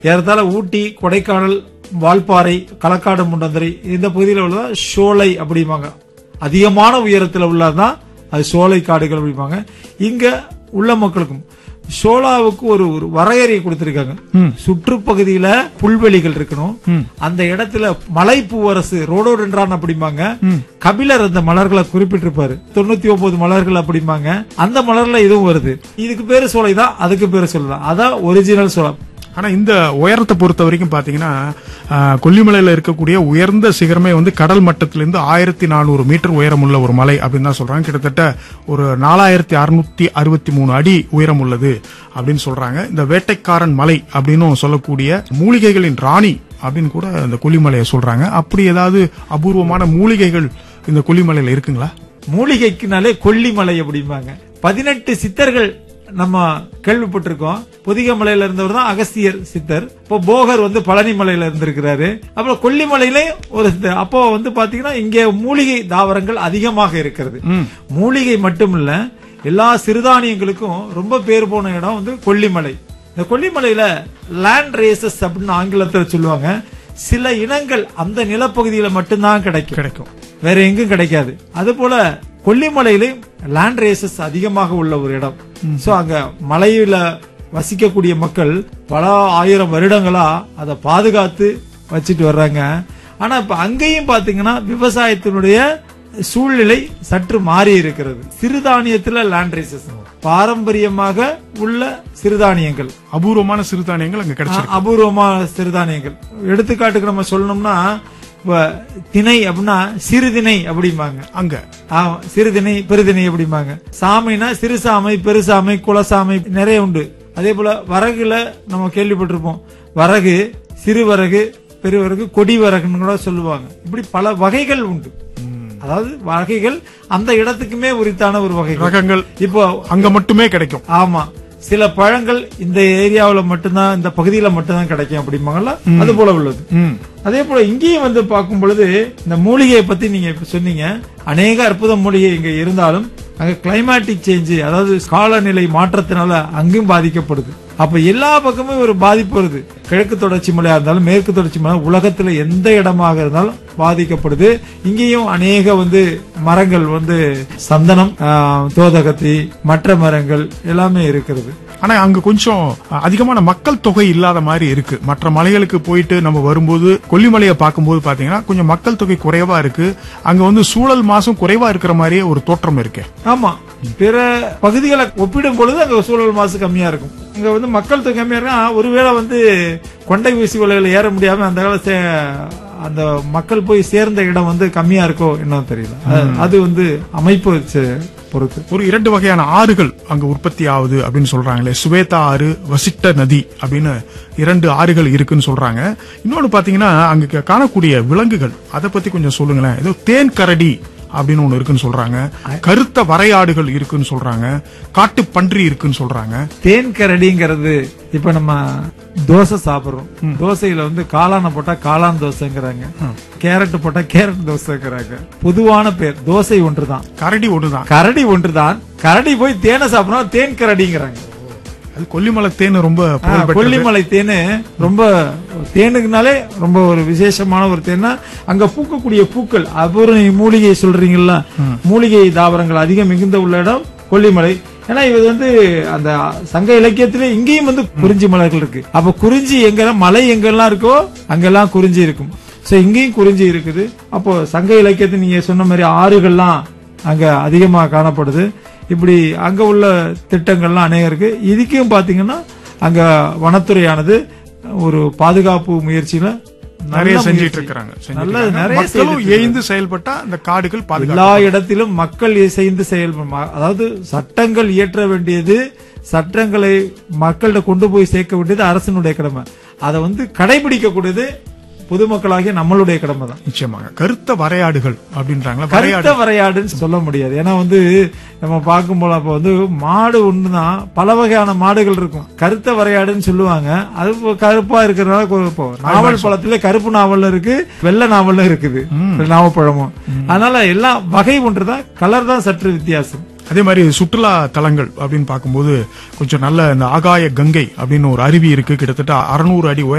ஏறத்தாழ ஊட்டி கொடைக்கானல் வால்பாறை களக்காடு முண்டந்தரை இந்த பகுதியில் உள்ளதா சோலை அப்படிம்பாங்க அதிகமான உயரத்தில் உள்ளதான் அது சோலை காடுகள் அப்படிம்பாங்க இங்க உள்ள மக்களுக்கும் சோலாவுக்கு ஒரு ஒரு வரையறை கொடுத்திருக்காங்க சுற்றுப்பகுதியில புல்வெளிகள் இருக்கணும் அந்த இடத்துல மலை பூவரசு ரோடோடென்றான் அப்படிம்பாங்க கபிலர் அந்த மலர்களை குறிப்பிட்டிருப்பாரு தொண்ணூத்தி ஒன்பது மலர்கள் அப்படிம்பாங்க அந்த மலர்ல இதுவும் வருது இதுக்கு பேரு சோலை தான் அதுக்கு பேரு சோலை தான் அதான் ஒரிஜினல் சோளம் ஆனா இந்த உயரத்தை பொறுத்த வரைக்கும் பாத்தீங்கன்னா ஆஹ், கொல்லிமலையில இருக்கக்கூடிய உயர்ந்த சிகரமே வந்து கடல் மட்டத்திலிருந்து ஆயிரத்தி நானூறு மீட்டர் உயரம் உள்ள ஒரு மலை அப்படின்னு தான் சொல்றாங்க கிட்டத்தட்ட ஒரு நாலாயிரத்தி அறுநூத்தி அறுபத்தி மூணு அடி உயரம் உள்ளது அப்படின்னு சொல்றாங்க இந்த வேட்டைக்காரன் மலை அப்படின்னு சொல்லக்கூடிய மூலிகைகளின் ராணி அப்படின்னு கூட இந்த கொல்லிமலையை சொல்றாங்க அப்படி ஏதாவது அபூர்வமான மூலிகைகள் இந்த கொல்லிமலையில இருக்குங்களா மூலிகைக்குனாலே கொல்லிமலை அப்படிம்பாங்க பதினெட்டு சித்தர்கள் நம்ம கேள்விப்பட்டிருக்கோம் பொதிகை மலையில இருந்தவர் தான் அகஸ்தியர் சித்தர் இப்போ போகர் வந்து பழனி மலையில இருந்திருக்கிறாரு அப்புறம் கொல்லிமலையிலே ஒரு சித்தர். அப்போ வந்து பாத்தீங்கன்னா இங்க மூலிகை தாவரங்கள் அதிகமாக இருக்கிறது மூலிகை மட்டும் இல்ல எல்லா சிறுதானியங்களுக்கும் ரொம்ப பேர் போன இடம் வந்து கொல்லிமலை இந்த கொல்லிமலையில லேண்ட் ரேசஸ் அப்படின்னு ஆங்கிலத்துல சொல்லுவாங்க சில இனங்கள் அந்த நிலப்பகுதியில மட்டும்தான் கிடைக்கும் கிடைக்கும் வேற எங்கும் கிடைக்காது அது போல கொல்லிமலையிலே லேண்ட் ரேசஸ் அதிகமாக உள்ள ஒரு இடம் சோ அங்க மலையில வசிக்கக்கூடிய மக்கள் பல ஆயிரம் வருடங்களா அதை பாதுகாத்து வச்சிட்டு வர்றாங்க ஆனா இப்ப அங்கேயும் பாத்தீங்கன்னா விவசாயத்தினுடைய சூழ்நிலை சற்று மாறி இருக்கிறது சிறுதானியத்துல லேண்ட் ரேசஸ் பாரம்பரியமாக உள்ள சிறுதானியங்கள் அபூர்வமான சிறுதானியங்கள் அங்க கிடைச்சிருக்கு அபூர்வமான சிறுதானியங்கள் எடுத்துக்காட்டுக்கு நம்ம சொல்லணும்னா இப்ப திணை அப்படின்னா சிறுதிணை அப்படிம்பாங்க அங்க ஆமா சிறுதிணை பெருதிணை அப்படிம்பாங்க சாமைனா சிறுசாமை பெருசாமை குலசாமை நிறைய உண்டு அதே போல வரகுல நம்ம கேள்விப்பட்டிருப்போம் வரகு சிறு வரகு பெருவரகு கொடி வரகுன்னு கூட சொல்லுவாங்க இப்படி பல வகைகள் உண்டு அதாவது வகைகள் அந்த இடத்துக்குமே உரித்தான ஒரு வகைகள் ரகங்கள் இப்போ அங்க மட்டுமே கிடைக்கும் ஆமா சில பழங்கள் இந்த ஏரியாவுல மட்டும்தான் இந்த பகுதியில மட்டும்தான் கிடைக்கும் அப்படிம்பாங்கல்ல அது போல உள்ளது ம் அதே போல இங்கேயும் வந்து பார்க்கும் பொழுது இந்த மூலிகையை பத்தி நீங்க இப்ப சொன்னீங்க அநேக அற்புத மூலிகை இங்க இருந்தாலும் அங்க கிளைமேட்டிக் சேஞ்ச் அதாவது காலநிலை மாற்றத்தினால அங்கேயும் பாதிக்கப்படுது அப்ப எல்லா பக்கமும் ஒரு பாதிப்பு வருது கிழக்கு தொடர்ச்சி மலையா இருந்தாலும் மேற்கு தொடர்ச்சி மலை உலகத்துல எந்த இடமாக இருந்தாலும் பாதிக்கப்படுது இங்கேயும் அநேக வந்து மரங்கள் வந்து சந்தனம் ஆஹ், தோதகத்தி மற்ற மரங்கள் எல்லாமே இருக்கிறது ஆனா அங்க கொஞ்சம் அதிகமான மக்கள் தொகை இல்லாத மாதிரி இருக்கு மற்ற மலைகளுக்கு போயிட்டு நம்ம வரும்போது கொல்லிமலையை பார்க்கும்போது பாத்தீங்கன்னா கொஞ்சம் மக்கள் தொகை குறைவா இருக்கு அங்க வந்து சூழல் மாசம் குறைவா இருக்கிற மாதிரியே ஒரு தோற்றம் இருக்கு ஆமா பிற பகுதிகளை ஒப்பிடும் பொழுது அங்க சூழல் மாசு கம்மியா இருக்கும் இங்க வந்து மக்கள் தொகை கம்மியா இருக்கா ஒருவேளை வந்து கொண்டை ஊசி வலையில ஏற முடியாம அந்த காலத்து அந்த மக்கள் போய் சேர்ந்த இடம் வந்து கம்மியா இருக்கோ என்னன்னு தெரியல அது- அது வந்து அமைப்பு வச்சு பொறுத்து ஒரு இரண்டு வகையான ஆறுகள் அங்க உற்பத்தி ஆகுது அப்படின்னு சொல்றாங்களே சுவேதா ஆறு வசிட்ட நதி அப்படின்னு இரண்டு ஆறுகள் இருக்குன்னு சொல்றாங்க இன்னொன்னு பாத்தீங்கன்னா அங்க காணக்கூடிய விலங்குகள் அதை பத்தி கொஞ்சம் சொல்லுங்களேன் ஏதோ தேன் கரடி அப்படின்னு ஒண்ணு இருக்குன்னு சொல்றாங்க கருத்த வரையாடுகள் இருக்குன்னு சொல்றாங்க காட்டு பன்றி இருக்குன்னு சொல்றாங்க தேன் கரடிங்கிறது இப்ப நம்ம தோசை சாப்பிடுறோம் தோசையில வந்து காளான போட்டா காளான் தோசைங்கிறாங்க கேரட் போட்டா கேரட் தோசைங்கிறாங்க பொதுவான பேர் தோசை ஒன்றுதான் கரடி ஒண்ணுதான் கரடி ஒன்றுதான் கரடி போய் தேனை சாப்பிடணும் தேன் கரடிங்கிறாங்க அது கொல்லிமலை தேன் ரொம்ப ஆ, புகழ் பெற்றது. கொல்லிமலை தேனு ரொம்ப தேனுக்குனாலே ரொம்ப ஒரு விசேஷமான ஒரு தேனா அங்க பூக்கக்கூடிய பூக்கள் அப்புறம் நீங்க மூலிகை சொல்றீங்கல்ல மூலிகை தாவரங்கள் அதிகம் மிகுந்த உள்ள இடம் கொல்லிமலை ஏன்னா இது வந்து அந்த சங்க இலக்கியத்திலே இங்கேயும் வந்து குறிஞ்சி மலர்கள் இருக்கு அப்ப குறிஞ்சி எங்கெல்லாம் மலை எங்கெல்லாம் இருக்கோ அங்கெல்லாம் குறிஞ்சி இருக்கும் சோ இங்கேயும் குறிஞ்சி இருக்குது அப்போ சங்க இலக்கியத்தை நீங்க சொன்ன மாதிரி ஆறுகள்லாம் அங்க அதிகமா காணப்படுது இப்படி அங்க உள்ள திட்டங்கள்லாம் அநேகம் இருக்கு இதுக்கும் பாத்தீங்கன்னா அங்க வனத்துறையானது ஒரு பாதுகாப்பு முயற்சியில நல்ல நிறைய முயற்சி. செஞ்சிட்டு இருக்கிறாங்க செஞ்சிட்டு நல்ல இருக்காங்க. நிறைய மக்களும் செய்துட்டு ஏய்ந்து செயல்பட்டா அந்த காடுகள் பாதுகாப்பு எல்லா இடத்திலும் மக்கள் இசைந்து செயல்படும் அதாவது சட்டங்கள் இயற்ற வேண்டியது சட்டங்களை மக்கள்கிட்ட கொண்டு போய் சேர்க்க வேண்டியது அரசனுடைய கடமை அதை வந்து கடைபிடிக்க கூடியது பொதுமக்களாகிய நம்மளுடைய கடமை தான் நிச்சயமாக கருத்த வரையாடுகள் அப்படின்றாங்களா வரையாடு கருத்த வரையாடுன்னு சொல்ல முடியாது ஏன்னா வந்து நம்ம பார்க்கும்போது அப்ப வந்து மாடு ஒண்ணுதான் பல வகையான மாடுகள் இருக்கும் கருத்த வரையாடுன்னு சொல்லுவாங்க அது இப்போ கருப்பா இருக்கிறதுனால குழப்பம் நாவல் பழத்துல கருப்பு நாவல்ல இருக்கு வெள்ளை நாவல்ல இருக்குது நாவப்பழமும் அதனால எல்லாம் வகை ஒன்றுதான் கலர் தான் சற்று வித்தியாசம் அதே மாதிரி சுற்றுலா தலங்கள் அப்படின்னு பார்க்கும்போது கொஞ்சம் நல்ல இந்த ஆகாய கங்கை அப்படின்னு ஒரு அருவி இருக்கு கிட்டத்தட்ட அறுநூறு அடி உயரம்